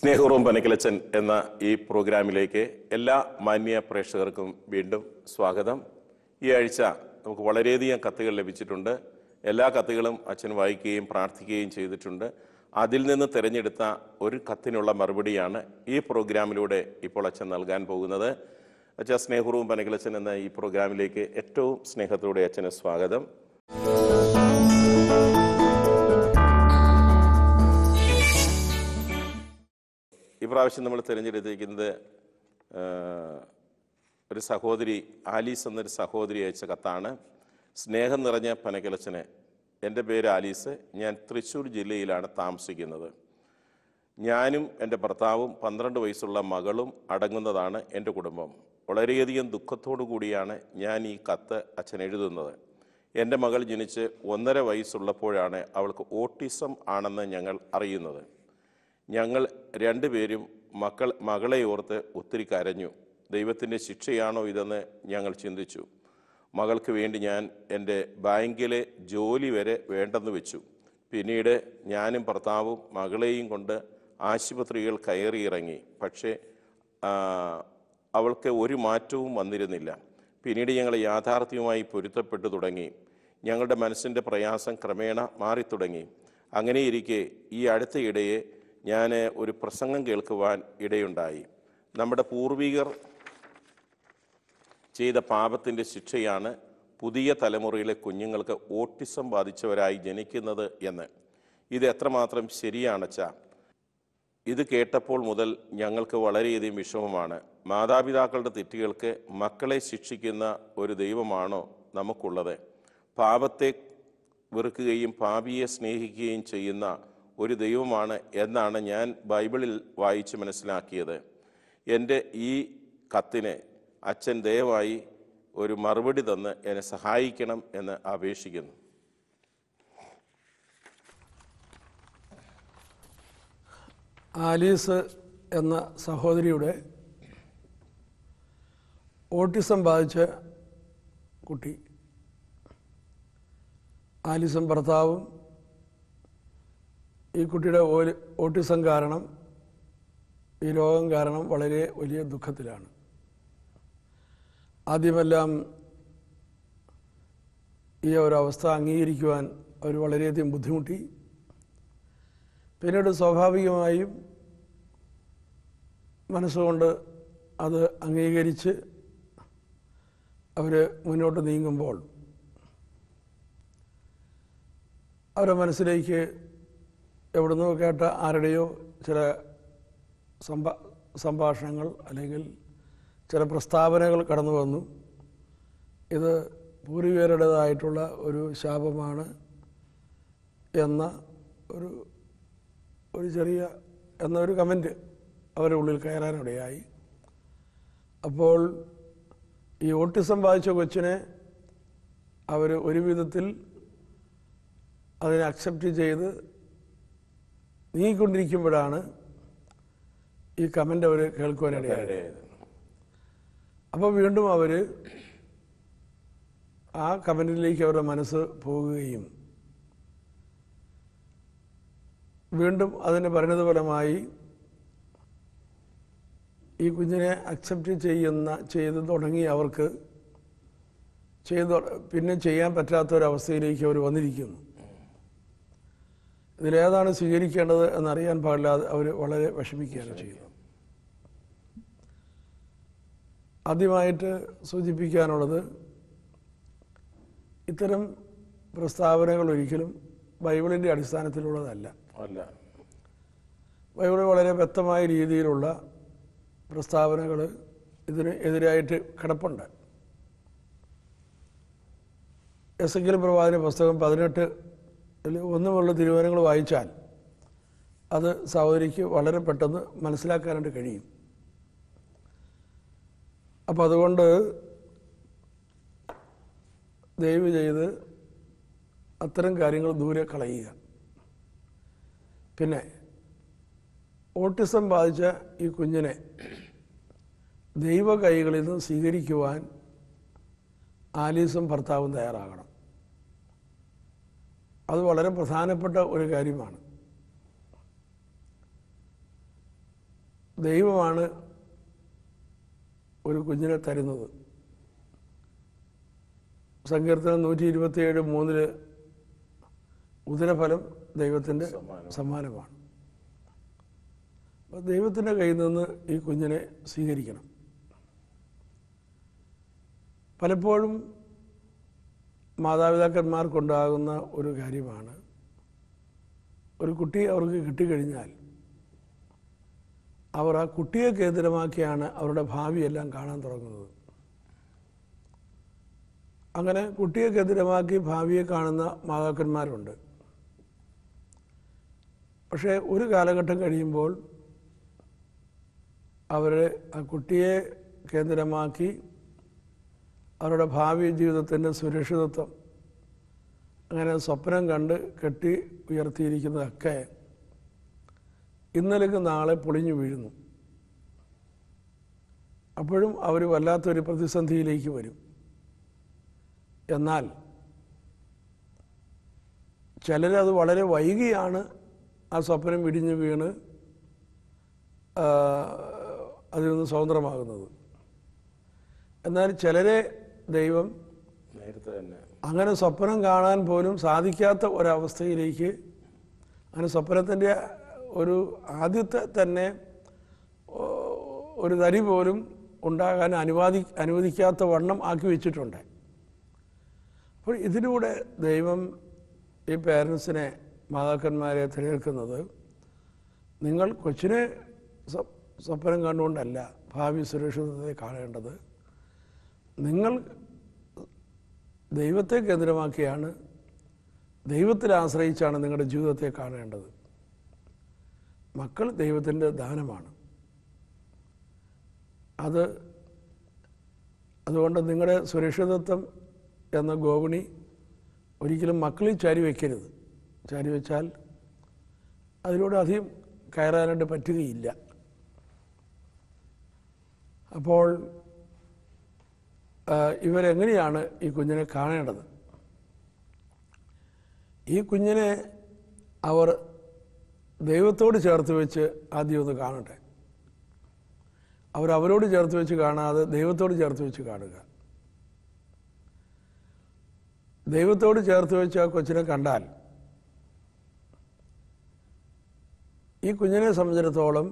സ്നേഹപൂർവ്വം പനക്കിലച്ചൻ എന്ന ഈ പ്രോഗ്രാമിലേക്ക് എല്ലാ മാന്യ പ്രേക്ഷകർക്കും വീണ്ടും സ്വാഗതം ഈ ആഴ്ച നമുക്ക് വളരെയധികം കത്തുകൾ ലഭിച്ചിട്ടുണ്ട് എല്ലാ കത്തുകളും അച്ഛൻ വായിക്കുകയും പ്രാർത്ഥിക്കുകയും ചെയ്തിട്ടുണ്ട് അതിൽ നിന്ന് തിരഞ്ഞെടുത്ത ഒരു കത്തിനുള്ള മറുപടിയാണ് ഈ പ്രോഗ്രാമിലൂടെ ഇപ്പോൾ അച്ഛൻ നൽകാൻ പോകുന്നത് അച്ഛൻ സ്നേഹപൂർവ്വം പനക്കിലച്ചൻ എന്ന ഈ പ്രോഗ്രാമിലേക്ക് ഏറ്റവും സ്നേഹത്തോടെ അച്ഛന് സ്വാഗതം ഇപ്രാവശ്യം നമ്മൾ തിരഞ്ഞെടുത്തിരിക്കുന്നത് ആ, ഒരു സഹോദരി ആലീസ് എന്നൊരു സഹോദരി അയച്ച കത്താണ് സ്നേഹം നിറഞ്ഞ പനകിലച്ചന് എൻ്റെ പേര് ആലീസ് ഞാൻ തൃശ്ശൂർ ജില്ലയിലാണ് താമസിക്കുന്നത് ഞാനും എൻ്റെ ഭർത്താവും പന്ത്രണ്ട് വയസ്സുള്ള മകളും അടങ്ങുന്നതാണ് എൻ്റെ കുടുംബം വളരെയധികം ദുഃഖത്തോടു കൂടിയാണ് ഞാൻ ഈ കത്ത് അച്ഛൻ എഴുതുന്നത് എൻ്റെ മകൾ ജനിച്ച് ഒന്നര വയസ്സുള്ളപ്പോഴാണ് അവൾക്ക് ഓട്ടിസം ആണെന്ന് ഞങ്ങൾ അറിയുന്നത് ഞങ്ങൾ രണ്ടുപേരും മക്കൾ മകളെ ഓർത്ത് ഒത്തിരി കരഞ്ഞു ദൈവത്തിൻ്റെ ശിക്ഷയാണോ ഇതെന്ന് ഞങ്ങൾ ചിന്തിച്ചു മകൾക്ക് വേണ്ടി ഞാൻ എൻ്റെ ബാങ്കിലെ ജോലി വരെ വേണ്ടെന്ന് വെച്ചു പിന്നീട് ഞാനും ഭർത്താവും മകളെയും കൊണ്ട് ആശുപത്രികൾ കയറിയിറങ്ങി പക്ഷേ ആ, അവൾക്ക് ഒരു മാറ്റവും വന്നിരുന്നില്ല പിന്നീട് ഞങ്ങൾ യാഥാർത്ഥ്യവുമായി പൊരുത്തപ്പെട്ടു തുടങ്ങി ഞങ്ങളുടെ മനസ്സിൻ്റെ പ്രയാസം ക്രമേണ മാറിത്തുടങ്ങി അങ്ങനെയിരിക്കെ ഈ അടുത്തയിടെയെ ഞാൻ ഒരു പ്രസംഗം കേൾക്കുവാൻ ഇടയുണ്ടായി നമ്മുടെ പൂർവികർ ചെയ്ത പാപത്തിൻ്റെ ശിക്ഷയാണ് പുതിയ തലമുറയിലെ കുഞ്ഞുങ്ങൾക്ക് ഓട്ടിസം ബാധിച്ചവരായി ജനിക്കുന്നത് എന്ന് ഇത് എത്രമാത്രം ശരിയാണച്ചാ ഇത് കേട്ടപ്പോൾ മുതൽ ഞങ്ങൾക്ക് വളരെയധികം വിഷമമാണ് മാതാപിതാക്കളുടെ തെറ്റുകൾക്ക് മക്കളെ ശിക്ഷിക്കുന്ന ഒരു ദൈവമാണോ നമുക്കുള്ളത് പാപത്തെ വെറുക്കുകയും പാപിയെ സ്നേഹിക്കുകയും ചെയ്യുന്ന ഒരു ദൈവമാണ് എന്നാണ് ഞാൻ ബൈബിളിൽ വായിച്ച് മനസ്സിലാക്കിയത് എൻ്റെ ഈ കത്തിന് അച്ഛൻ ദയവായി ഒരു മറുപടി തന്ന് എന്നെ സഹായിക്കണം എന്ന് അപേക്ഷിക്കുന്നു ആലീസ് എന്ന സഹോദരിയുടെ ഓട്ടിസം ബാധിച്ച കുട്ടി ആലീസും ഭർത്താവും ഈ കുട്ടിയുടെ ഓ- ഓട്ടിസം കാരണം ഈ രോഗം കാരണം വളരെ വലിയ ദുഃഖത്തിലാണ് ആദ്യമെല്ലാം ഈ ഒരവസ്ഥ അംഗീകരിക്കുവാൻ അവർ വളരെയധികം ബുദ്ധിമുട്ടി പിന്നീട് സ്വാഭാവികമായും മനസ്സുകൊണ്ട് അത് അംഗീകരിച്ച് അവർ മുന്നോട്ട് നീങ്ങുമ്പോൾ അവരുടെ മനസ്സിലേക്ക് എവിടുന്നോ കേട്ട ആരുടെയോ ചില സംഭാ സംഭാഷണങ്ങൾ അല്ലെങ്കിൽ ചില പ്രസ്താവനകൾ കടന്നു വന്നു ഇത് പൂർവികരുടേതായിട്ടുള്ള ഒരു ശാപമാണ് എന്ന ഒരു ഒരു ചെറിയ എന്നൊരു കമൻറ്റ് അവരുടെ ഉള്ളിൽ കയറാനിടയായി അപ്പോൾ ഈ ഓട്ടിസം ബാധിച്ച കൊച്ചിനെ അവർ ഒരു വിധത്തിൽ അതിനെ അക്സെപ്റ്റ് ചെയ്ത് നീങ്ങിക്കൊണ്ടിരിക്കുമ്പോഴാണ് ഈ കമൻ്റ് അവർ കേൾക്കുവാനിടയായത് അപ്പോൾ വീണ്ടും അവർ ആ കമൻറ്റിലേക്ക് അവരുടെ മനസ്സ് പോകുകയും വീണ്ടും അതിൻ്റെ പരിണിതഫലമായി ഈ കുഞ്ഞിനെ അക്സെപ്റ്റ് ചെയ്യുന്ന ചെയ്ത് തുടങ്ങി അവർക്ക് ചെയ്ത് പിന്നെ ചെയ്യാൻ പറ്റാത്ത ഒരവസ്ഥയിലേക്ക് അവർ വന്നിരിക്കുന്നു ഇതിലേതാണ് സ്വീകരിക്കേണ്ടത് എന്നറിയാൻ പാടില്ലാതെ അവർ വളരെ വിഷമിക്കുകയാണ് ചെയ്യുന്നത് ആദ്യമായിട്ട് സൂചിപ്പിക്കാനുള്ളത് ഇത്തരം പ്രസ്താവനകൾ ഒരിക്കലും ബൈബിളിൻ്റെ അടിസ്ഥാനത്തിലുള്ളതല്ല അല്ല ബൈബിൾ വളരെ വ്യക്തമായ രീതിയിലുള്ള പ്രസ്താവനകൾ ഇതിന് എതിരായിട്ട് കിടപ്പുണ്ട് എസ് എങ്കിൽ പ്രവാചന പുസ്തകം പതിനെട്ട് ഒന്നുമുള്ള തിരുവനങ്ങൾ വായിച്ചാൽ അത് സഹോദരിക്ക് വളരെ പെട്ടെന്ന് മനസ്സിലാക്കാനായിട്ട് കഴിയും അപ്പോൾ അതുകൊണ്ട് ദയവ് ചെയ്ത് അത്തരം കാര്യങ്ങൾ ദൂരെ കളയുക പിന്നെ ഓട്ടിസം ബാധിച്ച ഈ കുഞ്ഞിനെ ദൈവ കൈകളിൽ നിന്ന് സ്വീകരിക്കുവാൻ ആലീസും ഭർത്താവും തയ്യാറാകണം അത് വളരെ പ്രധാനപ്പെട്ട ഒരു കാര്യമാണ് ദൈവമാണ് ഒരു കുഞ്ഞിനെ തരുന്നത് സങ്കീർത്തനം നൂറ്റി ഇരുപത്തിയേഴ് മൂന്നില് ഉദരഫലം ദൈവത്തിൻ്റെ സമ്മാനം. സമ്മാനമാണ് അപ്പോൾ ദൈവത്തിൻ്റെ കയ്യിൽ നിന്ന് ഈ കുഞ്ഞിനെ സ്വീകരിക്കണം പലപ്പോഴും മാതാപിതാക്കന്മാർക്കുണ്ടാകുന്ന ഒരു കാര്യമാണ് ഒരു കുട്ടി അവർക്ക് കിട്ടിക്കഴിഞ്ഞാൽ അവർ ആ കുട്ടിയെ കേന്ദ്രമാക്കിയാണ് അവരുടെ ഭാവിയെല്ലാം കാണാൻ തുടങ്ങുന്നത് അങ്ങനെ കുട്ടിയെ കേന്ദ്രമാക്കി ഭാവിയെ കാണുന്ന മാതാക്കന്മാരുണ്ട് പക്ഷേ ഒരു കാലഘട്ടം കഴിയുമ്പോൾ അവർ ആ കുട്ടിയെ കേന്ദ്രമാക്കി അവരുടെ ഭാവി ജീവിതത്തിൻ്റെ സുരക്ഷിതത്വം അങ്ങനെ സ്വപ്നം കണ്ട് കെട്ടി ഉയർത്തിയിരിക്കുന്നതൊക്കെ ഇന്നലേക്ക് നാളെ പൊളിഞ്ഞു വീഴുന്നു അപ്പോഴും അവർ വല്ലാത്തൊരു പ്രതിസന്ധിയിലേക്ക് വരും എന്നാൽ ചിലരത് വളരെ വൈകിയാണ് ആ സ്വപ്നം ഇടിഞ്ഞു വീണ് ആ, അതിൽ നിന്ന് സ്വതന്ത്രമാകുന്നത് എന്നാൽ ചിലരെ ദൈവം നേരത്തെ തന്നെ അങ്ങനെ സ്വപ്നം കാണാൻ പോലും സാധിക്കാത്ത ഒരവസ്ഥയിലേക്ക് അങ്ങനെ സ്വപ്നത്തിൻ്റെ ഒരു ആദ്യത്തെ തന്നെ ഓ, ഒരു തരി പോലും ഉണ്ടാകാൻ അനുവാദി അനുവദിക്കാത്ത വണ്ണം ആക്കി വെച്ചിട്ടുണ്ട് അപ്പോൾ ഇതിലൂടെ ദൈവം ഈ പേരൻസിനെ മാതാക്കന്മാരെ തിരഞ്ഞെടുക്കുന്നത് നിങ്ങൾ കൊച്ചിനെ സ്വ- സ്വപ്നം കണ്ടുകൊണ്ടല്ല ഭാവി സുരക്ഷിതത്തെ കാണേണ്ടത് നിങ്ങൾ ദൈവത്തെ കേന്ദ്രമാക്കിയാണ് ദൈവത്തിൽ ആശ്രയിച്ചാണ് നിങ്ങളുടെ ജീവിതത്തെ കാണേണ്ടത് മക്കൾ ദൈവത്തിൻ്റെ ദാനമാണ് അത് അതുകൊണ്ട് നിങ്ങളുടെ സുരക്ഷിതത്വം എന്ന ഗോവണി ഒരിക്കലും മക്കളിൽ ചാരി വയ്ക്കരുത് ചാരി വെച്ചാൽ അതിലൂടെ അധികം കയറാനായിട്ട് പറ്റുകയില്ല അപ്പോൾ ആ, ഇവരെങ്ങനെയാണ് ഈ കുഞ്ഞിനെ കാണേണ്ടത് ഈ കുഞ്ഞിനെ അവർ ദൈവത്തോട് ചേർത്ത് വെച്ച് ആദ്യം ഒന്ന് കാണട്ടെ അവർ അവരോട് ചേർത്ത് വെച്ച് കാണാതെ ദൈവത്തോട് ചേർത്ത് വെച്ച് കാണുക ദൈവത്തോട് ചേർത്ത് വെച്ച് ആ കൊച്ചിനെ കണ്ടാൽ ഈ കുഞ്ഞിനെ സംബന്ധിച്ചിടത്തോളം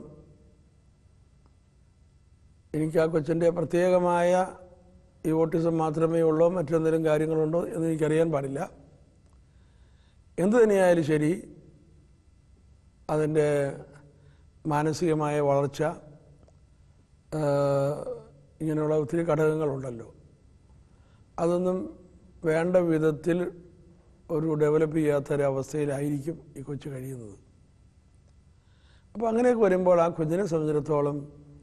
എനിക്ക് ആ കൊച്ചിൻ്റെ പ്രത്യേകമായ ഈ ഓട്ടിസം മാത്രമേ ഉള്ളൂ മറ്റെന്തെങ്കിലും കാര്യങ്ങളുണ്ടോ എന്ന് എനിക്കറിയാൻ പാടില്ല എന്തു തന്നെയായാലും ശരി അതിൻ്റെ മാനസികമായ വളർച്ച ആ, ഇങ്ങനെയുള്ള ഒത്തിരി ഘടകങ്ങളുണ്ടല്ലോ അതൊന്നും വേണ്ട വിധത്തിൽ ഒരു ഡെവലപ്പ് ചെയ്യാത്തൊരവസ്ഥയിലായിരിക്കും ഈ കൊച്ചു കഴിയുന്നത് അപ്പോൾ അങ്ങനെയൊക്കെ വരുമ്പോൾ ആ കുഞ്ഞിനെ സംബന്ധിച്ചിടത്തോളം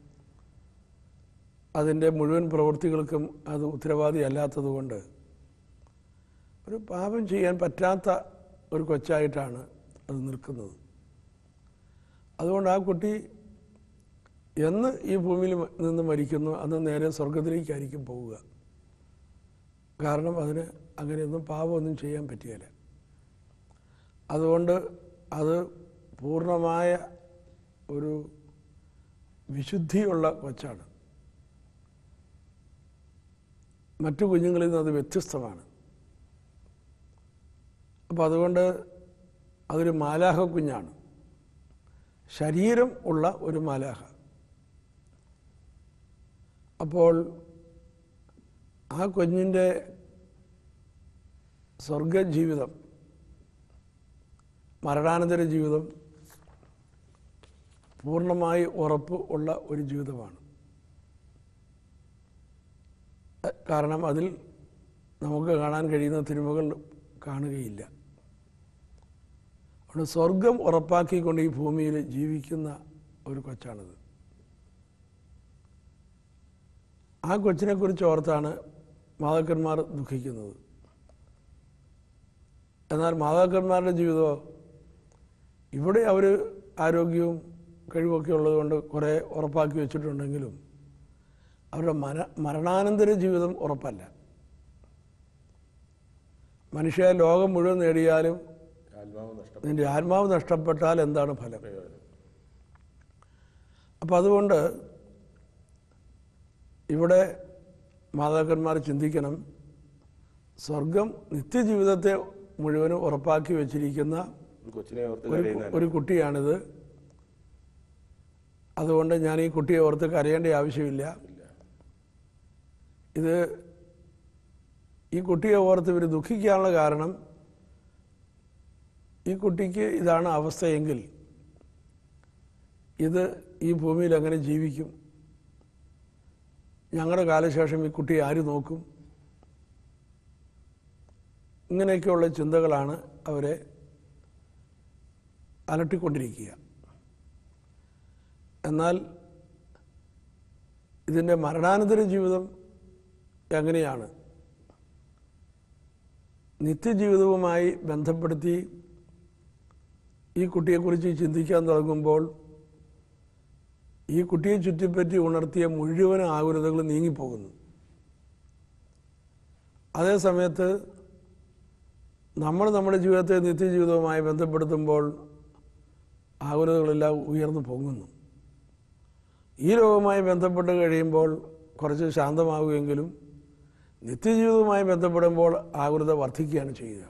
അതിൻ്റെ മുഴുവൻ പ്രവൃത്തികൾക്കും അത് ഉത്തരവാദിയല്ലാത്തതുകൊണ്ട് ഒരു പാപം ചെയ്യാൻ പറ്റാത്ത ഒരു കൊച്ചായിട്ടാണ് അത് നിൽക്കുന്നത് അതുകൊണ്ട് ആ കുട്ടി എന്ന് ഈ ഭൂമിയിൽ മ- നിന്ന് മരിക്കുന്നു അന്ന് നേരെ സ്വർഗത്തിലേക്കായിരിക്കും പോവുക കാരണം അതിന് അങ്ങനെയൊന്നും പാപമൊന്നും ചെയ്യാൻ പറ്റിയല്ല അതുകൊണ്ട് അത് പൂർണ്ണമായ ഒരു വിശുദ്ധിയുള്ള കൊച്ചാണ് മറ്റു കുഞ്ഞുങ്ങളിൽ നിന്ന് അത് വ്യത്യസ്തമാണ് അപ്പോൾ അതുകൊണ്ട് അതൊരു മാലാഹ കുഞ്ഞാണ് ശരീരം ഉള്ള ഒരു മാലാഹ അപ്പോൾ ആ കുഞ്ഞിൻ്റെ സ്വർഗജീവിതം മരണാനന്തര ജീവിതം പൂർണ്ണമായി ഉറപ്പ് ഉള്ള ഒരു ജീവിതമാണ് അഹ് കാരണം അതിൽ നമുക്ക് കാണാൻ കഴിയുന്ന തിന്മകൾ കാണുകയില്ല അതുകൊണ്ട് സ്വർഗം ഉറപ്പാക്കിക്കൊണ്ട് ഈ ഭൂമിയിൽ ജീവിക്കുന്ന ഒരു കൊച്ചാണിത് ആ കൊച്ചിനെ കുറിച്ച് ഓർത്താണ് മാതാക്കന്മാർ ദുഃഖിക്കുന്നത് എന്നാൽ മാതാക്കന്മാരുടെ ജീവിതമോ ഇവിടെ അവർ ആരോഗ്യവും കഴിവൊക്കെ ഉള്ളതുകൊണ്ട് കുറേ ഉറപ്പാക്കി വെച്ചിട്ടുണ്ടെങ്കിലും അവരുടെ മര മരണാനന്തര ജീവിതം ഉറപ്പല്ല മനുഷ്യ ലോകം മുഴുവൻ നേടിയാലും ആത്മാവ് നഷ്ടപ്പെട്ട നിന്റെ ആത്മാവ് നഷ്ടപ്പെട്ടാൽ എന്താണ് ഫലം പ്രയോജനം അപ്പം അതുകൊണ്ട് ഇവിടെ മാതാക്കന്മാർ ചിന്തിക്കണം സ്വർഗം നിത്യജീവിതത്തെ മുഴുവനും ഉറപ്പാക്കി വച്ചിരിക്കുന്ന കൊച്ചിനെ ഓർത്ത് ഒരു കരയുന്ന ഒരു കുട്ടിയാണിത് അതുകൊണ്ട് ഞാൻ ഈ കുട്ടിയെ ഓർത്ത് കരയേണ്ട ആവശ്യമില്ല ഇത് ഈ കുട്ടിയെ ഓർത്ത് ഇവർ ദുഃഖിക്കാനുള്ള കാരണം ഈ കുട്ടിക്ക് ഇതാണ് അവസ്ഥയെങ്കിൽ ഇത് ഈ ഭൂമിയിൽ എങ്ങനെ ജീവിക്കും ഞങ്ങളുടെ കാലശേഷം ഈ കുട്ടിയെ ആര് നോക്കും ഇങ്ങനെയൊക്കെയുള്ള ചിന്തകളാണ് അവരെ അലട്ടിക്കൊണ്ടിരിക്കുക എന്നാൽ ഇതിൻ്റെ മരണാനന്തര ജീവിതം എങ്ങനെയാണ് നിത്യജീവിതവുമായി ബന്ധപ്പെടുത്തി ഈ കുട്ടിയെക്കുറിച്ച് ചിന്തിക്കാൻ തുടങ്ങുമ്പോൾ ഈ കുട്ടിയെ ചുറ്റിപ്പറ്റി ഉണർത്തിയ മുഴുവൻ ആകുലതകൾ നീങ്ങിപ്പോകുന്നു അതേ സമയത്ത് നമ്മൾ നമ്മുടെ ജീവിതത്തെ നിത്യജീവിതവുമായി ബന്ധപ്പെടുത്തുമ്പോൾ ആകുലതകളെല്ലാം ഉയർന്നു പൊങ്ങുന്നു ഈ ലോകവുമായി ബന്ധപ്പെട്ട് കഴിയുമ്പോൾ കുറച്ച് ശാന്തമാവുമെങ്കിലും നിത്യജീവിതവുമായി ബന്ധപ്പെടുമ്പോൾ ആകുലത വർദ്ധിക്കുകയാണ് ചെയ്യുക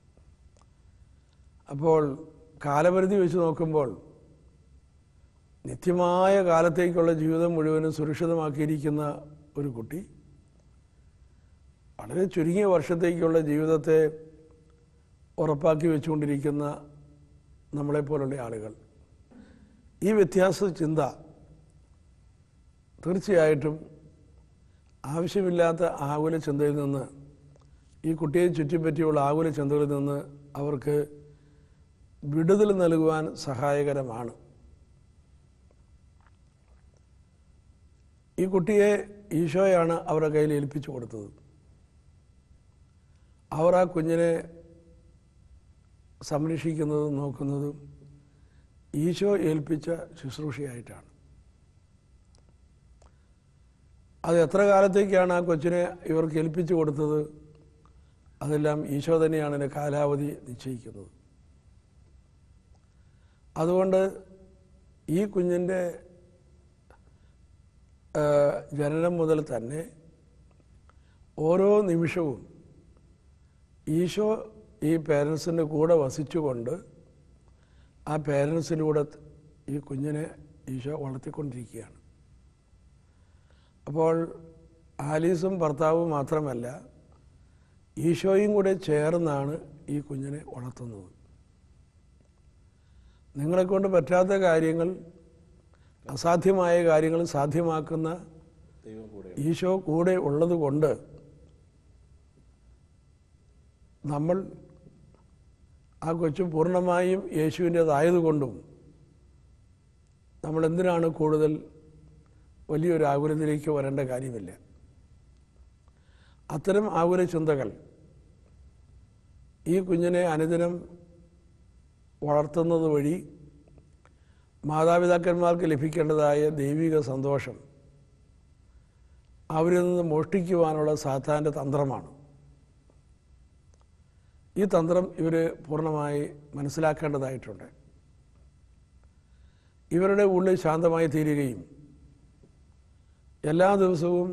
അപ്പോൾ കാലപരിധി വെച്ച് നോക്കുമ്പോൾ നിത്യമായ കാലത്തേക്കുള്ള ജീവിതം മുഴുവനും സുരക്ഷിതമാക്കിയിരിക്കുന്ന ഒരു കുട്ടി വളരെ ചുരുങ്ങിയ വർഷത്തേക്കുള്ള ജീവിതത്തെ ഉറപ്പാക്കി വെച്ചുകൊണ്ടിരിക്കുന്ന നമ്മളെപ്പോലുള്ള ആളുകൾ ഈ വ്യത്യാസ ചിന്ത തീർച്ചയായിട്ടും ആവശ്യമില്ലാത്ത ആകുല ചിന്തയിൽ നിന്ന് ഈ കുട്ടിയെ ചുറ്റിപ്പറ്റിയുള്ള ആകുല ചിന്തകളിൽ നിന്ന് അവർക്ക് വിടുതൽ നൽകുവാൻ സഹായകരമാണ് ഈ കുട്ടിയെ ഈശോയാണ് അവരുടെ കയ്യിൽ ഏൽപ്പിച്ചു കൊടുത്തത് അവർ ആ കുഞ്ഞിനെ സംരക്ഷിക്കുന്നതും നോക്കുന്നതും ഈശോ ഏൽപ്പിച്ച ശുശ്രൂഷയായിട്ടാണ് അത് എത്ര കാലത്തേക്കാണ് ആ കൊച്ചിനെ ഇവർക്ക് ഏൽപ്പിച്ചു കൊടുത്തത് അതെല്ലാം ഈശോ തന്നെയാണ് അതിൻ്റെ കാലാവധി നിശ്ചയിക്കുന്നത് അതുകൊണ്ട് ഈ കുഞ്ഞിൻ്റെ ആ, ജനനം മുതൽ തന്നെ ഓരോ നിമിഷവും ഈശോ ഈ പേരൻസിൻ്റെ കൂടെ വസിച്ചുകൊണ്ട് ആ പേരൻസിലൂടെ ഈ കുഞ്ഞിനെ ഈശോ വളർത്തിക്കൊണ്ടിരിക്കുകയാണ് അപ്പോൾ ആലീസും ഭർത്താവും മാത്രമല്ല ഈശോയും കൂടെ ചേർന്നാണ് ഈ കുഞ്ഞിനെ വളർത്തുന്നത് നിങ്ങളെക്കൊണ്ട് പറ്റാത്ത കാര്യങ്ങൾ അസാധ്യമായ കാര്യങ്ങൾ സാധ്യമാക്കുന്ന ദൈവം കൂടെ ഈശോ കൂടെ ഉള്ളത് കൊണ്ട് നമ്മൾ ആ കൊച്ചു പൂർണ്ണമായും യേശുവിൻ്റേതായതുകൊണ്ടും നമ്മൾ എന്തിനാണ് കൂടുതൽ വലിയൊരു ആകുലത്തിലേക്ക് വരേണ്ട കാര്യമില്ല അത്തരം ആകുല ചിന്തകൾ ഈ കുഞ്ഞിനെ അനുദിനം വളർത്തുന്നത് വഴി മാതാപിതാക്കന്മാർക്ക് ലഭിക്കേണ്ടതായ ദൈവിക സന്തോഷം അവരിൽ നിന്ന് മോഷ്ടിക്കുവാനുള്ള സാത്താൻ്റെ തന്ത്രമാണ് ഈ തന്ത്രം ഇവർ പൂർണ്ണമായി മനസ്സിലാക്കേണ്ടതായിട്ടുണ്ട് ഇവരുടെ ഉള്ളിൽ ശാന്തമായി തീരുകയും എല്ലാ ദിവസവും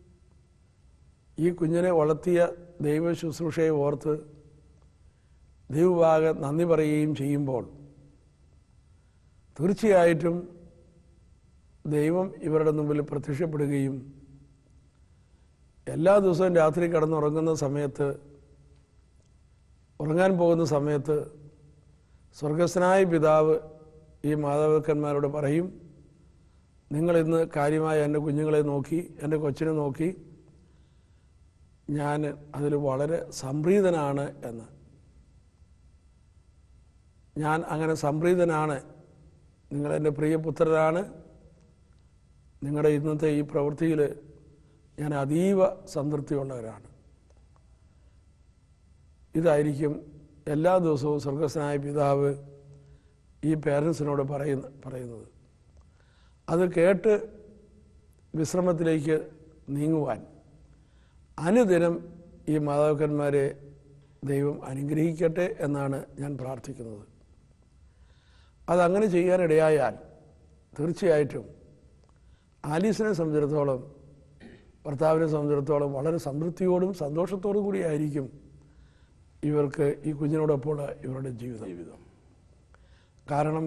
ഈ കുഞ്ഞിനെ വളർത്തിയ ദൈവ ശുശ്രൂഷയെ ഓർത്ത് ദൈവഭാഗ നന്ദി പറയുകയും ചെയ്യുമ്പോൾ തീർച്ചയായിട്ടും ദൈവം ഇവരുടെ മുമ്പിൽ പ്രത്യക്ഷപ്പെടുകയും എല്ലാ ദിവസവും രാത്രി കിടന്നുറങ്ങുന്ന സമയത്ത് ഉറങ്ങാൻ പോകുന്ന സമയത്ത് സ്വർഗസ്വനായ പിതാവ് ഈ മാതാപിതാക്കന്മാരോട് പറയും നിങ്ങൾ ഇന്ന് കാര്യമായി എൻ്റെ കുഞ്ഞുങ്ങളെ നോക്കി എൻ്റെ കൊച്ചിനെ നോക്കി ഞാൻ അതിൽ വളരെ സംപ്രീതനാണ് എന്ന് ഞാൻ അങ്ങനെ സംപ്രീതനാണ് നിങ്ങളെൻ്റെ പ്രിയപുത്രരാണ് നിങ്ങളുടെ ഇന്നത്തെ ഈ പ്രവൃത്തിയിൽ ഞാൻ അതീവ സംതൃപ്തിയുള്ളവരാണ് ഇതായിരിക്കും എല്ലാ ദിവസവും സ്വർഗസ്വനായ പിതാവ് ഈ പേരൻസിനോട് പറയുന്ന പറയുന്നത് അത് കേട്ട് വിശ്രമത്തിലേക്ക് നീങ്ങുവാൻ അനുദിനം ഈ മാതാപിതാക്കന്മാരെ ദൈവം അനുഗ്രഹിക്കട്ടെ എന്നാണ് ഞാൻ പ്രാർത്ഥിക്കുന്നത് അതങ്ങനെ ചെയ്യാനിടയായാൽ തീർച്ചയായിട്ടും ആലീസിനെ സംബന്ധിച്ചിടത്തോളം ഭർത്താവിനെ സംബന്ധിച്ചിടത്തോളം വളരെ സംതൃപ്തിയോടും സന്തോഷത്തോടും കൂടിയായിരിക്കും ഇവർക്ക് ഈ കുഞ്ഞിനോടൊപ്പമുള്ള ഇവരുടെ ജീവിതം ജീവിതം കാരണം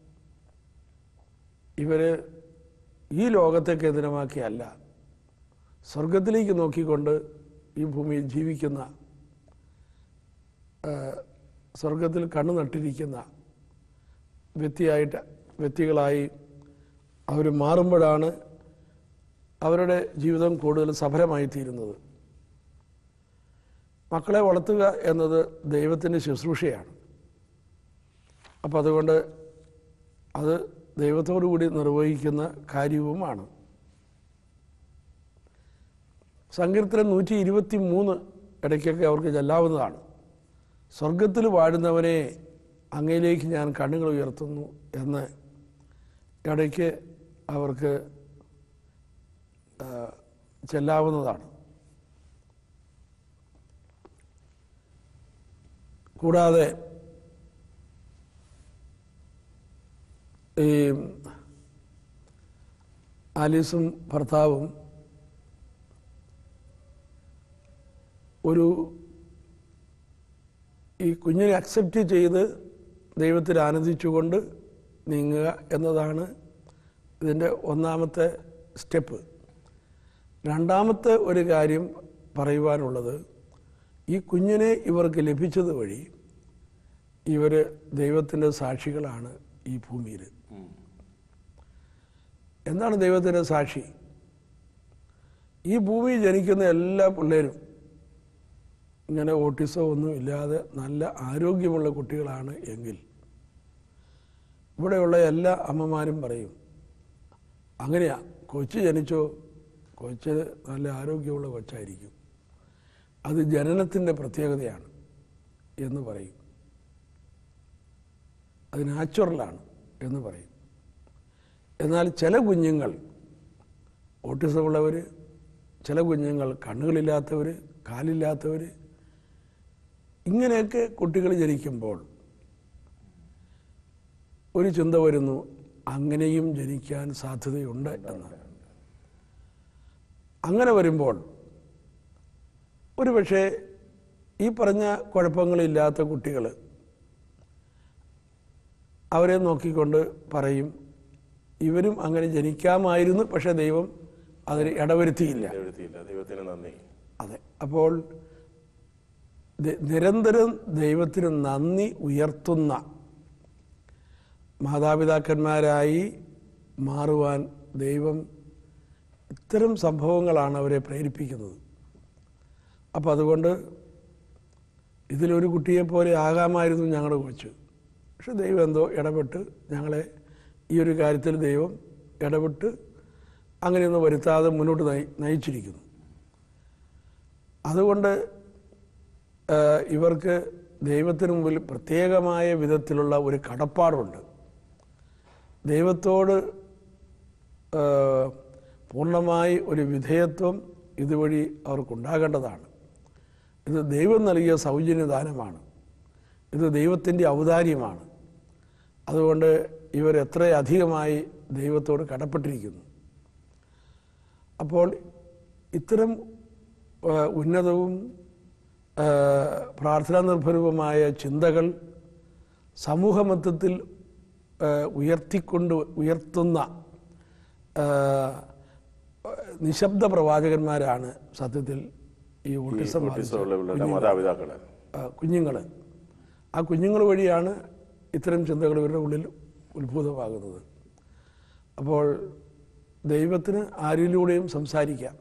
ഇവർ ഈ ലോകത്തെ കേന്ദ്രമാക്കിയല്ല സ്വർഗത്തിലേക്ക് നോക്കിക്കൊണ്ട് ഈ ഭൂമിയിൽ ജീവിക്കുന്ന ആ, സ്വർഗത്തിൽ കണ്ണു നട്ടിരിക്കുന്ന വ്യക്തിയായിട്ട് വ്യക്തികളായി അവർ മാറുമ്പോഴാണ് അവരുടെ ജീവിതം കൂടുതൽ സഫലമായി തീരുന്നത് മക്കളെ വളർത്തുക എന്നത് ദൈവത്തിൻ്റെ ശുശ്രൂഷയാണ് അപ്പം അതുകൊണ്ട് അത് ദൈവത്തോടു കൂടി നിർവഹിക്കുന്ന കാര്യവുമാണ് സങ്കീർത്തനം നൂറ്റി ഇരുപത്തി മൂന്ന് ഇടയ്ക്കൊക്കെ അവർക്ക് ചെല്ലാവുന്നതാണ് സ്വർഗത്തിൽ വാഴുന്നവനെ അങ്ങയിലേക്ക് ഞാൻ കണ്ണുകൾ ഉയർത്തുന്നു എന്ന് ഇടയ്ക്ക് അവർക്ക് ആ, ചെല്ലാവുന്നതാണ് കൂടാതെ ഈ ആലീസും ഭർത്താവും ഒരു ഈ കുഞ്ഞിനെ അക്സെപ്റ്റ് ചെയ്ത് ദൈവത്തിൽ ആനന്ദിച്ചുകൊണ്ട് നീങ്ങുക എന്നതാണ് ഇതിൻ്റെ ഒന്നാമത്തെ സ്റ്റെപ്പ് രണ്ടാമത്തെ ഒരു കാര്യം പറയുവാനുള്ളത് ഈ കുഞ്ഞിനെ ഇവർക്ക് ലഭിച്ചത് വഴി ഇവർ ദൈവത്തിൻ്റെ സാക്ഷികളാണ് ഈ ഭൂമിയിൽ എന്താണ് ദൈവത്തിൻ്റെ സാക്ഷി ഈ ഭൂമിയിൽ ജനിക്കുന്ന എല്ലാ പിള്ളേരും ഇങ്ങനെ ഓട്ടിസോ ഒന്നും ഇല്ലാതെ നല്ല ആരോഗ്യമുള്ള കുട്ടികളാണ് എങ്കിൽ ഇവിടെയുള്ള എല്ലാ അമ്മമാരും പറയും അങ്ങനെയാ കൊച്ചു ജനിച്ചോ കൊച്ച് നല്ല ആരോഗ്യമുള്ള കൊച്ചായിരിക്കും അത് ജനനത്തിൻ്റെ പ്രത്യേകതയാണ് എന്ന് പറയും അത് നാച്ചുറലാണ് എന്ന് പറയും എന്നാൽ ചില കുഞ്ഞുങ്ങൾ ഓട്ടിസമുള്ളവർ ചില കുഞ്ഞുങ്ങൾ കണ്ണുകളില്ലാത്തവർ കാലില്ലാത്തവർ ഇങ്ങനെയൊക്കെ കുട്ടികൾ ജനിക്കുമ്പോൾ ഒരു ചിന്ത വരുന്നു അങ്ങനെയും ജനിക്കാൻ സാധ്യതയുണ്ട് എന്ന് അങ്ങനെ വരുമ്പോൾ ഒരു പക്ഷേ ഈ പറഞ്ഞ കുഴപ്പങ്ങളില്ലാത്ത കുട്ടികൾ അവരെ നോക്കിക്കൊണ്ട് പറയും ഇവരും അങ്ങനെ ജനിക്കാമായിരുന്നു പക്ഷേ ദൈവം അതിന് ഇടവരുത്തിയില്ല എഴുതിയില്ല ദൈവത്തിന് നന്ദി അതെ അപ്പോൾ ദ- നിരന്തരം ദൈവത്തിന് നന്ദി ഉയർത്തുന്ന മാതാപിതാക്കന്മാരായി മാറുവാൻ ദൈവം ഇത്തരം സംഭവങ്ങളാണ് അവരെ പ്രേരിപ്പിക്കുന്നത് അപ്പോൾ അതുകൊണ്ട് ഇതിലൊരു കുട്ടിയെപ്പോലെ ആകാമായിരുന്നു ഞങ്ങളുടെ കൊച്ച് പക്ഷെ ദൈവം എന്തോ ഇടപെട്ട് ഞങ്ങളെ ഈ ഒരു കാര്യത്തിൽ ദൈവം ഇടപെട്ട് അങ്ങനെയൊന്നും വരുത്താതെ മുന്നോട്ട് നയി നയിച്ചിരിക്കുന്നു അതുകൊണ്ട് ആ, ഇവർക്ക് ദൈവത്തിന് മുമ്പിൽ പ്രത്യേകമായ വിധത്തിലുള്ള ഒരു കടപ്പാടുണ്ട് ദൈവത്തോട് ആ, പൂർണ്ണമായി ഒരു വിധേയത്വം ഇതുവഴി അവർക്കുണ്ടാകേണ്ടതാണ് ഇത് ദൈവം നൽകിയ സൗജന്യ ദാനമാണ് ഇത് ദൈവത്തിൻ്റെ ഔദാര്യമാണ് അതുകൊണ്ട് ഇവർ എത്ര അധികമായി ദൈവത്തോട് കടപ്പെട്ടിരിക്കുന്നു അപ്പോൾ ഇത്തരം ആ, ഉന്നതവും ആ, പ്രാർത്ഥനാ നിർഭരവുമായ ചിന്തകൾ സമൂഹമത്വത്തിൽ ആ, ഉയർത്തിക്കൊണ്ട് ഉയർത്തുന്ന ആ, നിശബ്ദ പ്രവാചകന്മാരാണ് സത്യത്തിൽ ഈ ഓട്ടിസം ബാധിച്ച ഓട്ടിസമുള്ള പിള്ളേരുടെ മാതാപിതാക്കള് കുഞ്ഞുങ്ങൾ ആ കുഞ്ഞുങ്ങൾ വഴിയാണ് ഇത്തരം ചിന്തകൾ ഇവരുടെ ഉള്ളിൽ ഉത്ഭൂതമാകുന്നത് അപ്പോൾ ദൈവത്തിന് ആരിലൂടെയും സംസാരിക്കാം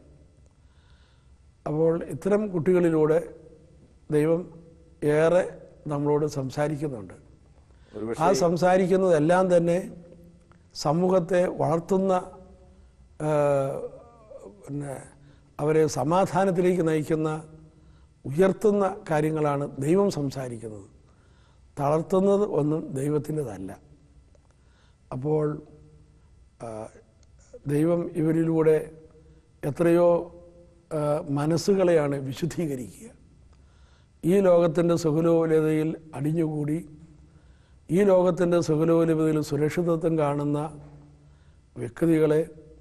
അപ്പോൾ ഇത്തരം കുട്ടികളിലൂടെ ദൈവം ഏറെ നമ്മളോട് സംസാരിക്കുന്നുണ്ട് ഒരുപക്ഷെ ആ സംസാരിക്കുന്നതെല്ലാം തന്നെ സമൂഹത്തെ വളർത്തുന്ന ആ, പിന്നെ അവരെ സമാധാനത്തിലേക്ക് നയിക്കുന്ന ഉയർത്തുന്ന കാര്യങ്ങളാണ് ദൈവം സംസാരിക്കുന്നത് തളർത്തുന്നത് ഒന്നും ദൈവത്തിൻ്റെതല്ല അപ്പോൾ ആ, ദൈവം ഇവരിലൂടെ എത്രയോ ആ, മനസ്സുകളെയാണ് വിശുദ്ധീകരിക്കുക ഈ ലോകത്തിൻ്റെ സുഖലോലതയിൽ അടിഞ്ഞുകൂടി ഈ ലോകത്തിൻ്റെ സുഖലോലതയിൽ സുരക്ഷിതത്വം കാണുന്ന വ്യക്തികളെ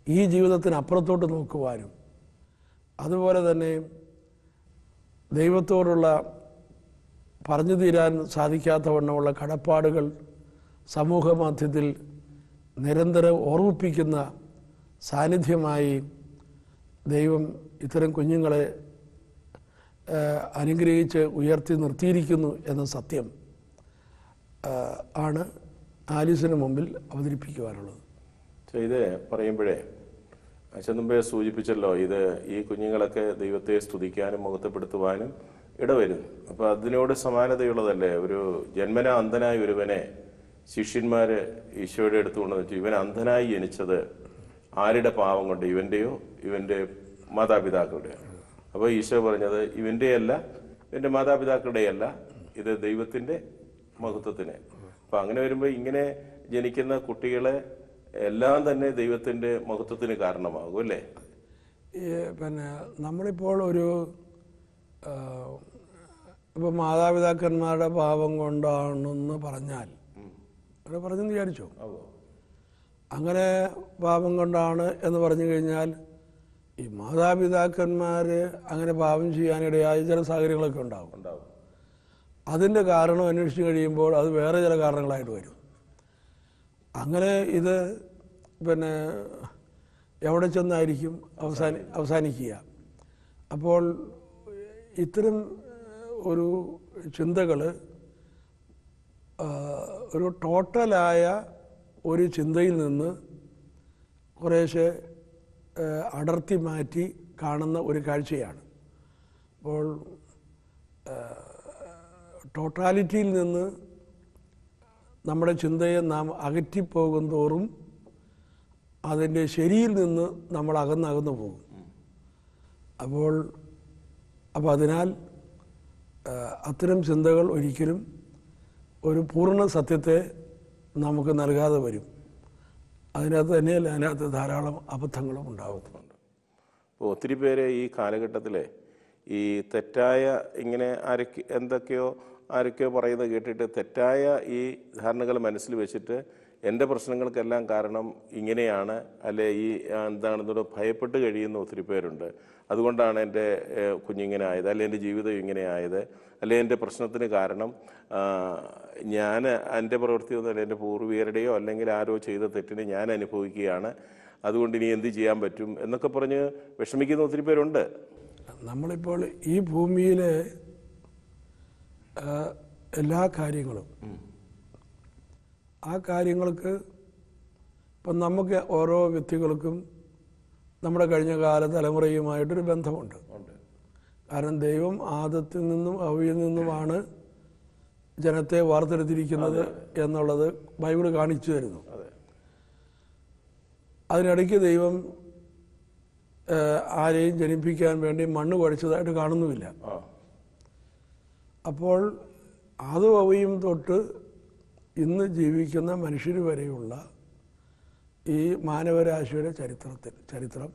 ഈ ജീവിതത്തിന് അപ്പുറത്തോട്ട് നോക്കുവാനും അതുപോലെ തന്നെ ദൈവത്തോടുള്ള പറഞ്ഞു തീരാൻ സാധിക്കാത്തവണ്ണമുള്ള കടപ്പാടുകൾ സമൂഹ മധ്യത്തിൽ നിരന്തരം ഓർമ്മിപ്പിക്കുന്ന സാന്നിധ്യമായി ദൈവം ഇത്തരം കുഞ്ഞുങ്ങളെ ആ, അനുഗ്രഹിച്ച് ഉയർത്തി നിർത്തിയിരിക്കുന്നു എന്ന സത്യം ആ, ആണ് ആലീസിന് മുമ്പിൽ അവതരിപ്പിക്കുവാനുള്ളത് പക്ഷേ ഇത് പറയുമ്പോഴേ അച്ഛൻ മുമ്പേ സൂചിപ്പിച്ചല്ലോ ഇത് ഈ കുഞ്ഞുങ്ങളൊക്കെ ദൈവത്തെ സ്തുതിക്കാനും മുഖത്തപ്പെടുത്തുവാനും ഇടവരുന്നു അപ്പോൾ അതിനോട് സമാനതയുള്ളതല്ലേ ഒരു ജന്മന അന്ധനായ ഒരുവനെ ശിഷ്യന്മാര് ഈശോയുടെ അടുത്ത് കൊണ്ടുവന്ന് വെച്ചു ഇവൻ അന്ധനായി ജനിച്ചത് ആരുടെ പാവം കൊണ്ട് ഇവന്റെയോ ഇവന്റെ മാതാപിതാക്കളുടെയോ അപ്പോൾ ഈശോ പറഞ്ഞത് ഇവന്റെയല്ല ഇവന്റെ മാതാപിതാക്കളുടെയല്ല ഇത് ദൈവത്തിന്റെ മഹത്വത്തിന് അപ്പൊ അങ്ങനെ വരുമ്പോൾ ഇങ്ങനെ ജനിക്കുന്ന കുട്ടികളെ എല്ലാം തന്നെ ദൈവത്തിന്റെ മഹത്വത്തിന് കാരണമാകും അല്ലേ ഈ പിന്നെ നമ്മളിപ്പോൾ ഒരു ആ, ഇപ്പം മാതാപിതാക്കന്മാരുടെ പാപം കൊണ്ടാണെന്ന് പറഞ്ഞാൽ അങ്ങനെ പറഞ്ഞെന്ന് വിചാരിച്ചോ അങ്ങനെ പാപം കൊണ്ടാണ് എന്ന് പറഞ്ഞു കഴിഞ്ഞാൽ ഈ മാതാപിതാക്കന്മാർ അങ്ങനെ പാപം ചെയ്യാനിടയായ ചില സാഹചര്യങ്ങളൊക്കെ ഉണ്ടാകും ഉണ്ടാവും അതിൻ്റെ കാരണം അന്വേഷിച്ച് കഴിയുമ്പോൾ അത് വേറെ ചില കാരണങ്ങളായിട്ട് വരും അങ്ങനെ ഇത് പിന്നെ എവിടെ ചെന്നായിരിക്കും അവസാനി അവസാനിക്കുക അപ്പോൾ ഇത്തരം ഒരു ചിന്തകൾ ഒരു ടോട്ടലായ ഒരു ചിന്തയിൽ നിന്ന് കുറേശ്ശെ ആ, അടർത്തി മാറ്റി കാണുന്ന ഒരു കാഴ്ചയാണ് അപ്പോൾ ടോട്ടാലിറ്റിയിൽ നിന്ന് നമ്മുടെ ചിന്തയെ നാം അകറ്റിപ്പോകും തോറും അതിൻ്റെ ശരിയിൽ നിന്ന് നമ്മൾ അകന്നകന്നു പോകും അപ്പോൾ അപ്പോൾ അതിനാൽ ആ, അത്തരം ചിന്തകൾ ഒരിക്കലും ഒരു പൂർണ്ണ സത്യത്തെ നമുക്ക് നൽകാതെ വരും അതിനകത്ത് തന്നെയല്ല അതിനകത്ത് ധാരാളം അബദ്ധങ്ങളും ഉണ്ടാകും അപ്പോൾ ഒത്തിരി പേര് ഈ കാലഘട്ടത്തിലെ ഈ തെറ്റായ ഇങ്ങനെ ആരൊക്കെ എന്തൊക്കെയോ ആരൊക്കെയോ പറയുന്നത് കേട്ടിട്ട് തെറ്റായ ഈ ധാരണകൾ മനസ്സിൽ വെച്ചിട്ട് എൻ്റെ പ്രശ്നങ്ങൾക്കെല്ലാം കാരണം ഇങ്ങനെയാണ് അല്ലെ ഈ ആ, എന്താണെന്നോട് ഭയപ്പെട്ട് കഴിയുന്ന ഒത്തിരി പേരുണ്ട് അതുകൊണ്ടാണ് എൻ്റെ ഏഹ്, കുഞ്ഞിങ്ങനെ ആയത് അല്ലെ എൻ്റെ ജീവിതം ഇങ്ങനെ ആയത് അല്ലെ എൻ്റെ പ്രശ്നത്തിന് കാരണം ആ, ഞാൻ എൻ്റെ പ്രവൃത്തിയൊന്നുമല്ല എൻ്റെ പൂർവികരുടെയോ അല്ലെങ്കിൽ ആരോ ചെയ്ത തെറ്റിന് ഞാൻ അനുഭവിക്കുകയാണ് അതുകൊണ്ട് ഇനി എന്ത് ചെയ്യാൻ പറ്റും എന്നൊക്കെ പറഞ്ഞ് വിഷമിക്കുന്ന ഒത്തിരി പേരുണ്ട് നമ്മളിപ്പോൾ ഈ ഭൂമിയിലെ ആ, എല്ലാ കാര്യങ്ങളും ആ കാര്യങ്ങൾക്ക് ഇപ്പം നമുക്ക് ഓരോ വ്യക്തികൾക്കും നമ്മുടെ കഴിഞ്ഞ കാല തലമുറയുമായിട്ടൊരു ബന്ധമുണ്ട് ഉണ്ട് കാരണം ദൈവം ആദത്തിൽ നിന്നും അവയിൽ നിന്നുമാണ് ജനത്തെ വാർത്തെടുത്തിരിക്കുന്നത് എന്നുള്ളത് ബൈബിൾ കാണിച്ചു തരുന്നു അതെ അതിനിടയ്ക്ക് ദൈവം ആ, ആരെയും ജനിപ്പിക്കാൻ വേണ്ടി മണ്ണ് കുഴച്ചതായിട്ട് കാണുന്നുമില്ല ആ അപ്പോൾ ആദും അവയും തൊട്ട് ഇന്ന് ജീവിക്കുന്ന മനുഷ്യർ വരെയുള്ള ഈ മാനവരാശിയുടെ ചരിത്രത്തിൽ ചരിത്രം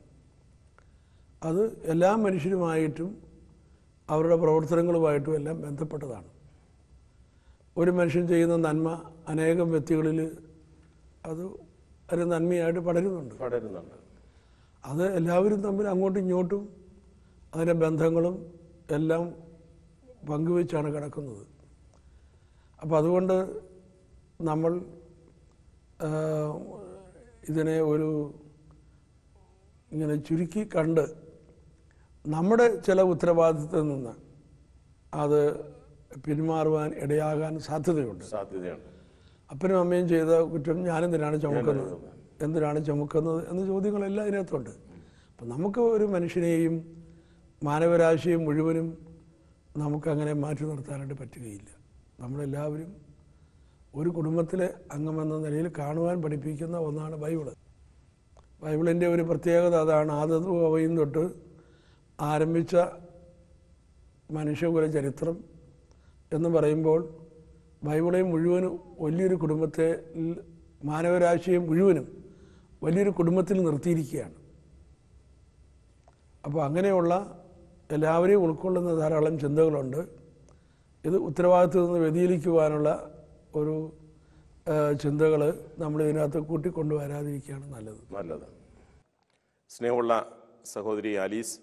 അത് എല്ലാ മനുഷ്യരുമായിട്ടും അവരുടെ പ്രവർത്തനങ്ങളുമായിട്ടും എല്ലാം ബന്ധപ്പെട്ടതാണ് ഒരു മനുഷ്യൻ ചെയ്യുന്ന നന്മ അനേകം വ്യക്തികളിൽ അത് ഒരു നന്മയായിട്ട് പടരുന്നുണ്ട് പടരുന്നുണ്ട് അത് എല്ലാവരും തമ്മിൽ അങ്ങോട്ടും ഇങ്ങോട്ടും അതിൻ്റെ ബന്ധങ്ങളും എല്ലാം പങ്കുവെച്ചാണ് കിടക്കുന്നത് അപ്പോൾ അതുകൊണ്ട് നമ്മൾ ആ, ഇതിനെ ഒരു ഇങ്ങനെ ചുരുക്കി കണ്ട് നമ്മുടെ ചില ഉത്തരവാദിത്തത്തിൽ നിന്ന് അത് പിന്മാറുവാൻ ഇടയാകാൻ സാധ്യതയുണ്ട് സാധ്യതയുണ്ട് അപ്പനും അമ്മയും ചെയ്ത കുറ്റം ഞാനെന്തിനാണ് ചുമക്കുന്നത് എന്തിനാണ് ചുമക്കുന്നത് എന്ന ചോദ്യങ്ങളെല്ലാം അതിനകത്തുണ്ട് അപ്പം നമുക്ക് ഒരു മനുഷ്യനെയും മാനവരാശിയും മുഴുവനും നമുക്കങ്ങനെ മാറ്റി നിർത്താനായിട്ട് പറ്റുകയില്ല നമ്മളെല്ലാവരും ഒരു കുടുംബത്തിലെ അംഗമെന്ന നിലയിൽ കാണുവാൻ പഠിപ്പിക്കുന്ന ഒന്നാണ് ബൈബിള് ബൈബിളിൻ്റെ ഒരു പ്രത്യേകത അതാണ് ആദവും അവയും തൊട്ട് ആരംഭിച്ച മനുഷ്യകുല ചരിത്രം എന്ന് പറയുമ്പോൾ ബൈബിളെ മുഴുവനും വലിയൊരു കുടുംബത്തെ മാനവരാശിയെ മുഴുവനും വലിയൊരു കുടുംബത്തിൽ നിർത്തിയിരിക്കുകയാണ് അപ്പോൾ അങ്ങനെയുള്ള എല്ലാവരെയും ഉൾക്കൊള്ളുന്ന ധാരാളം ചിന്തകളുണ്ട് ഇത് ഉത്തരവാദിത്വത്തിൽ നിന്ന് വ്യതിചലിക്കുവാനുള്ള ഒരു ചിന്തകൾ നമ്മൾ ഇതിനകത്ത് കൂട്ടിക്കൊണ്ടുവരാതിരിക്കുകയാണ് നല്ലത് നല്ലത് സ്നേഹമുള്ള സഹോദരി ആലീസ്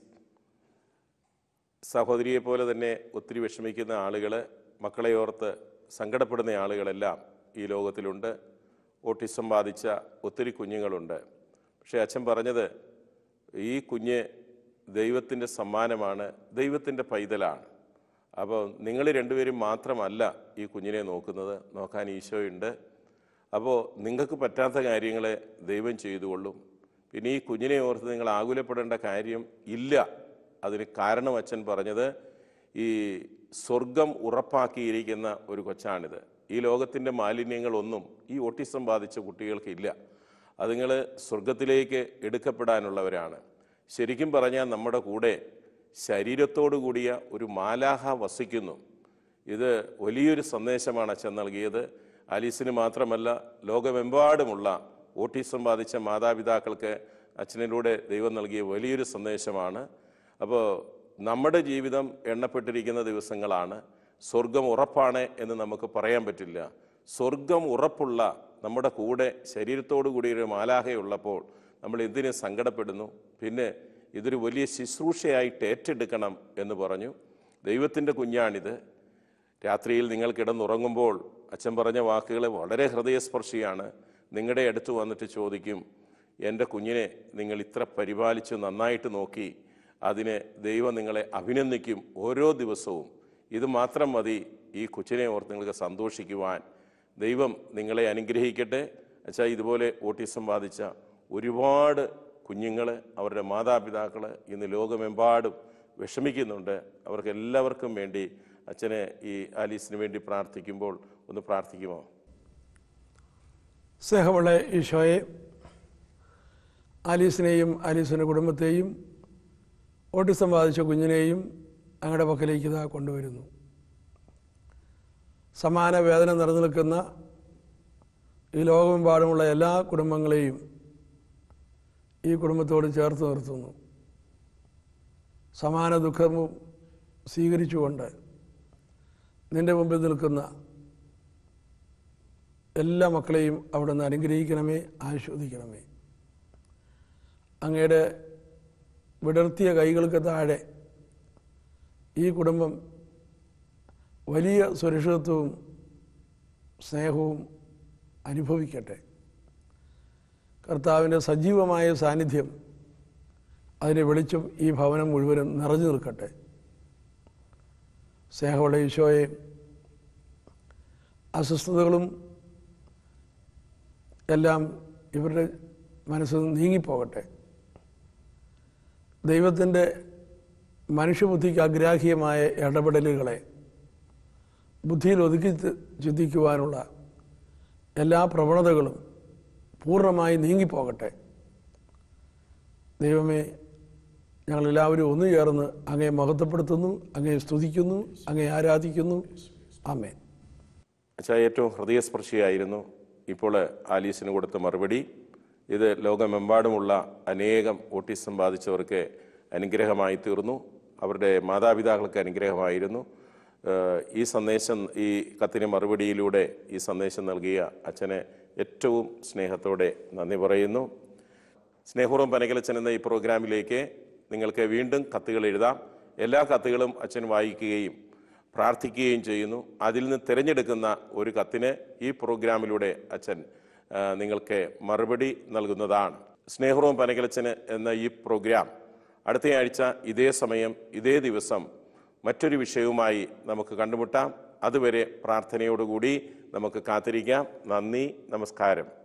സഹോദരിയെ പോലെ തന്നെ ഒത്തിരി വിഷമിക്കുന്ന ആളുകൾ മക്കളെ ഓർത്ത് സങ്കടപ്പെടുന്ന ആളുകളെല്ലാം ഈ ലോകത്തിലുണ്ട് ഓട്ടിസം ബാധിച്ച ഒത്തിരി കുഞ്ഞുങ്ങളുണ്ട് പക്ഷേ അച്ഛൻ പറഞ്ഞത് ഈ കുഞ്ഞ് ദൈവത്തിൻ്റെ സമ്മാനമാണ് ദൈവത്തിൻ്റെ പൈതലാണ് അപ്പോൾ നിങ്ങൾ രണ്ടുപേരും മാത്രമല്ല ഈ കുഞ്ഞിനെ നോക്കുന്നത് നോക്കാൻ ഈശോയുണ്ട് അപ്പോൾ നിങ്ങൾക്ക് പറ്റാത്ത കാര്യങ്ങളെ ദൈവം ചെയ്തുകൊള്ളും പിന്നെ ഈ കുഞ്ഞിനെ ഓർത്ത് നിങ്ങൾ ആകുലപ്പെടേണ്ട കാര്യം ഇല്ല അതിന് കാരണം അച്ഛൻ പറഞ്ഞത് ഈ സ്വർഗം ഉറപ്പാക്കിയിരിക്കുന്ന ഒരു കൊച്ചാണിത് ഈ ലോകത്തിൻ്റെ മാലിന്യങ്ങളൊന്നും ഈ ഓട്ടിസം ബാധിച്ച കുട്ടികൾക്ക് ഇല്ല അതുങ്ങൾ സ്വർഗത്തിലേക്ക് എടുക്കപ്പെടാനുള്ളവരാണ് ശരിക്കും പറഞ്ഞാൽ നമ്മുടെ കൂടെ ശരീരത്തോടു കൂടിയ ഒരു മാലാഹ വസിക്കുന്നു ഇത് വലിയൊരു സന്ദേശമാണ് അച്ഛൻ നൽകിയത് ആലീസിന് മാത്രമല്ല ലോകമെമ്പാടുമുള്ള ഓട്ടിസം ബാധിച്ച മാതാപിതാക്കൾക്ക് അച്ഛനിലൂടെ ദൈവം നൽകിയ വലിയൊരു സന്ദേശമാണ് അപ്പോൾ നമ്മുടെ ജീവിതം എണ്ണപ്പെട്ടിരിക്കുന്ന ദിവസങ്ങളാണ് സ്വർഗം ഉറപ്പാണ് എന്ന് നമുക്ക് പറയാൻ പറ്റില്ല സ്വർഗം ഉറപ്പുള്ള നമ്മുടെ കൂടെ ശരീരത്തോടു കൂടി ഒരു മാലാഹയുള്ളപ്പോൾ നമ്മൾ എന്തിനു സങ്കടപ്പെടുന്നു പിന്നെ ഇതൊരു വലിയ ശുശ്രൂഷയായിട്ട് ഏറ്റെടുക്കണം എന്ന് പറഞ്ഞു ദൈവത്തിൻ്റെ കുഞ്ഞാണിത് രാത്രിയിൽ നിങ്ങൾ കിടന്നുറങ്ങുമ്പോൾ അച്ഛൻ പറഞ്ഞ വാക്കുകൾ വളരെ ഹൃദയസ്പർശിയാണ് നിങ്ങളുടെ അടുത്ത് വന്നിട്ട് ചോദിക്കും എൻ്റെ കുഞ്ഞിനെ നിങ്ങൾ ഇത്ര പരിപാലിച്ച് നന്നായിട്ട് നോക്കി അതിന് ദൈവം നിങ്ങളെ അഭിനന്ദിക്കും ഓരോ ദിവസവും ഇത് മാത്രം മതി ഈ കൊച്ചിനെ ഓർത്ത് നിങ്ങൾക്ക് സന്തോഷിക്കുവാൻ ദൈവം നിങ്ങളെ അനുഗ്രഹിക്കട്ടെ അച്ഛാ ഇതുപോലെ ഓട്ടിസം ബാധിച്ച ഒരുപാട് കുഞ്ഞുങ്ങൾ അവരുടെ മാതാപിതാക്കൾ ഇന്ന് ലോകമെമ്പാടും വിഷമിക്കുന്നുണ്ട് അവർക്ക് എല്ലാവർക്കും വേണ്ടി അച്ഛനെ ഈ ആലീസിന് വേണ്ടി പ്രാർത്ഥിക്കുമ്പോൾ ഒന്ന് പ്രാർത്ഥിക്കുമോ സ്നേഹമുള്ള ഈശോയെ ആലീസിനെയും ആലീസിൻ്റെ കുടുംബത്തെയും ഓട്ടിസം ബാധിച്ച കുഞ്ഞിനെയും അങ്ങയുടെ പക്കലേക്ക് ഇതാ കൊണ്ടുവരുന്നു സമാന വേദന നിറഞ്ഞു നിൽക്കുന്ന ഈ ലോകമെമ്പാടുമുള്ള എല്ലാ കുടുംബങ്ങളെയും ഈ കുടുംബത്തോട് ചേർത്ത് നിർത്തുന്നു സമാന ദുഃഖവും സ്വീകരിച്ചുകൊണ്ട് നിന്റെ മുമ്പിൽ നിൽക്കുന്ന എല്ലാ മക്കളെയും അവിടുന്ന് അനുഗ്രഹിക്കണമേ ആശ്വദിക്കണമേ അങ്ങയുടെ വിടർത്തിയ കൈകൾക്ക് താഴെ ഈ കുടുംബം വലിയ സുരക്ഷിതത്വവും സ്നേഹവും അനുഭവിക്കട്ടെ കർത്താവിൻ്റെ സജീവമായ സാന്നിധ്യം അതിൻ്റെ വെളിച്ചം ഈ ഭവനം മുഴുവനും നിറഞ്ഞു നിൽക്കട്ടെ സ്നേഹമുള്ള ഈശോയെ അസ്വസ്ഥതകളും എല്ലാം ഇവരുടെ മനസ്സിൽ നിന്ന് നീങ്ങിപ്പോകട്ടെ ദൈവത്തിൻ്റെ മനുഷ്യബുദ്ധിക്ക് അഗ്രാഹ്യമായ ഇടപെടലുകളെ ബുദ്ധിയിൽ ഒതുക്കി ത- ചിന്തിക്കുവാനുള്ള എല്ലാ പ്രവണതകളും പൂർണ്ണമായി നീങ്ങിപ്പോകട്ടെ ദൈവമേ ഞങ്ങളെല്ലാവരും ഒന്നു ചേർന്ന് അങ്ങയെ മഹത്വപ്പെടുത്തുന്നു അങ്ങയെ സ്തുതിക്കുന്നു അങ്ങയെ ആരാധിക്കുന്നു ആമേൻ അച്ഛാ ഏറ്റവും ഹൃദയസ്പർശിയായിരുന്നു ഇപ്പോൾ ആലീസിന് കൊടുത്ത മറുപടി ഇത് ലോകമെമ്പാടുമുള്ള അനേകം ഓട്ടിസം ബാധിച്ചവർക്ക് അനുഗ്രഹമായി തീർന്നു അവരുടെ മാതാപിതാക്കൾക്ക് അനുഗ്രഹമായിരുന്നു ഏഹ് ഈ സന്ദേശം ഈ കത്തിന് മറുപടിയിലൂടെ ഈ സന്ദേശം നൽകിയ അച്ഛനെ ഏറ്റവും സ്നേഹത്തോടെ നന്ദി പറയുന്നു സ്നേഹപൂർവ്വം പനകലച്ചൻ എന്ന ഈ പ്രോഗ്രാമിലേക്ക് നിങ്ങൾക്ക് വീണ്ടും കത്തുകൾ എഴുതാം എല്ലാ കത്തുകളും അച്ഛൻ വായിക്കുകയും പ്രാർത്ഥിക്കുകയും ചെയ്യുന്നു അതിൽ നിന്ന് തിരഞ്ഞെടുക്കുന്ന ഒരു കത്തിന് ഈ പ്രോഗ്രാമിലൂടെ അച്ഛൻ ആ, നിങ്ങൾക്ക് മറുപടി നൽകുന്നതാണ് സ്നേഹപൂർവ്വം പനകലച്ചന് എന്ന ഈ പ്രോഗ്രാം അടുത്തയാഴ്ച ഇതേ സമയം ഇതേ ദിവസം മറ്റൊരു വിഷയവുമായി നമുക്ക് കണ്ടുമുട്ടാം അതുവരെ പ്രാർത്ഥനയോടുകൂടി നമുക്ക് കാത്തിരിക്കാം നന്ദി നമസ്കാരം